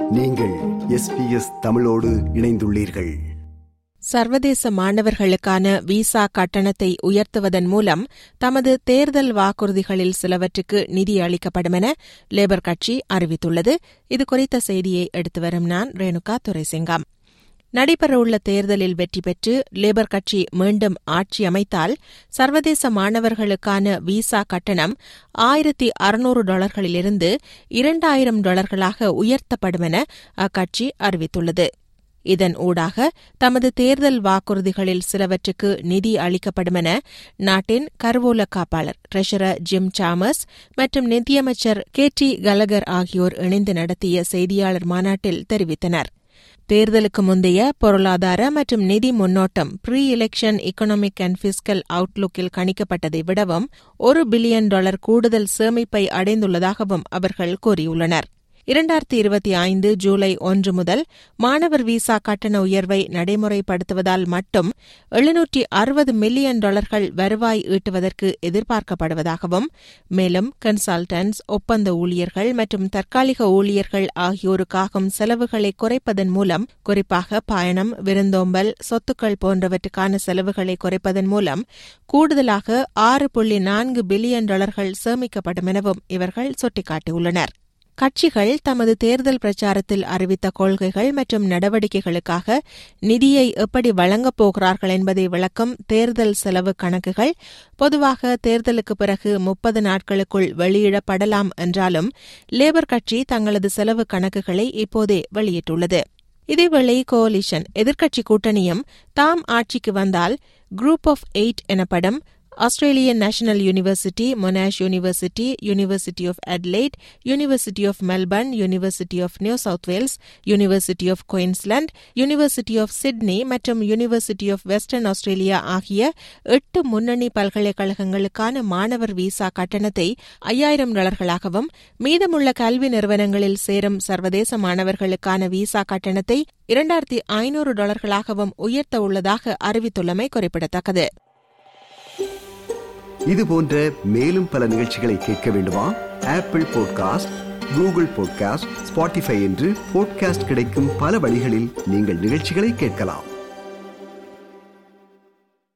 நீங்கள் எஸ்பிஎஸ் தமிழோடு இணைந்துள்ளீர்கள் சர்வதேச மாணவர்களுக்கான விசா கட்டணத்தை உயர்த்துவதன் மூலம் தமது தேர்தல் வாக்குறுதிகளில் சிலவற்றுக்கு நிதி அளிக்கப்படும் என லேபர் கட்சி அறிவித்துள்ளது இதுகுறித்த செய்தியை எடுத்து வரும் நான் ரேணுகா துரைசிங்கம் நடைபெறவுள்ள தேர்தலில் வெற்றி பெற்று லேபர் கட்சி மீண்டும் ஆட்சி அமைத்தால் சர்வதேச மாணவர்களுக்கான விசா கட்டணம் ஆயிரத்தி அறுநூறு டாலர்களிலிருந்து இரண்டாயிரம் டாலர்களாக உயர்த்தப்படும் என அக்கட்சி அறிவித்துள்ளது இதன் ஊடாக தமது தேர்தல் வாக்குறுதிகளில் சிலவற்றுக்கு நிதி அளிக்கப்படும் என நாட்டின் கருவூல காப்பாளர் ட்ரெஷரர் ஜிம் சாமஸ் மற்றும் நிதியமைச்சர் கே டி கலகர் ஆகியோர் இணைந்து நடத்திய செய்தியாளர் மாநாட்டில் தெரிவித்தனர் தேர்தலுக்கு முந்தைய பொருளாதார மற்றும் நிதி முன்னோட்டம் pre election economic and fiscal அவுட்லுக்கில் கணிக்கப்பட்டதை விடவும் ஒரு பில்லியன் டாலர் கூடுதல் சேமிப்பை அடைந்துள்ளதாகவும் அவர்கள் கூறியுள்ளனர் இரண்டாயிரத்தி இருபத்தி ஐந்து ஜூலை ஒன்று முதல் மாணவர் விசா கட்டண உயர்வை நடைமுறைப்படுத்துவதால் மட்டும் எழுநூற்றி அறுபது மில்லியன் டாலர்கள் வருவாய் ஈட்டுவதற்கு எதிர்பார்க்கப்படுவதாகவும் மேலும் கன்சல்டன்ட்ஸ் ஒப்பந்த ஊழியர்கள் மற்றும் தற்காலிக ஊழியர்கள் ஆகியோருக்காகும் செலவுகளை குறைப்பதன் மூலம் குறிப்பாக பயணம் விருந்தோம்பல் சொத்துக்கள் போன்றவற்றுக்கான செலவுகளை குறைப்பதன் மூலம் கூடுதலாக ஆறு புள்ளி நான்கு பில்லியன் டாலர்கள் சேமிக்கப்படும் எனவும் இவர்கள் சுட்டிக்காட்டியுள்ளனர் கட்சிகள் தமது தேர்தல் பிரச்சாரத்தில் அறிவித்த கொள்கைகள் மற்றும் நடவடிக்கைகளுக்காக நிதியை எப்படி வழங்கப் போகிறார்கள் என்பதை விளக்கும் தேர்தல் செலவு கணக்குகள் பொதுவாக தேர்தலுக்கு பிறகு முப்பது நாட்களுக்குள் வெளியிடப்படலாம் என்றாலும் லேபர் கட்சி தங்களது செலவு கணக்குகளை இப்போதே வெளியிட்டுள்ளது இதேவேளை கோலிஷன் எதிர்க்கட்சி கூட்டணியும் தாம் ஆட்சிக்கு வந்தால் குரூப் ஆஃப் எயிட் எனப்படும் Australian National University Monash University University of Adelaide University of Melbourne University of New South Wales University of Queensland University of Sydney மற்றும் யூனிவர்சிட்டி ஆஃப் வெஸ்டர்ன் ஆஸ்திரேலியா ஆகிய எட்டு முன்னணி பல்கலைக்கழகங்களுக்கான மாணவர் விசா கட்டணத்தை ஐயாயிரம் டாலர்களாகவும் மீதமுள்ள கல்வி நிறுவனங்களில் சேரும் சர்வதேச மாணவர்களுக்கான விசா கட்டணத்தை இரண்டாயிரத்தி ஐநூறு டாலர்களாகவும் உயர்த்த உள்ளதாக அறிவித்துள்ளமை குறிப்பிடத்தக்கது இது போன்ற மேலும் பல நிகழ்ச்சிகளை கேட்க வேண்டுமா Apple podcast Google podcast Spotify என்று பாட்காஸ்ட் கிடைக்கும் பல வழிகளில் நீங்கள் நிகழ்ச்சிகளை கேட்கலாம்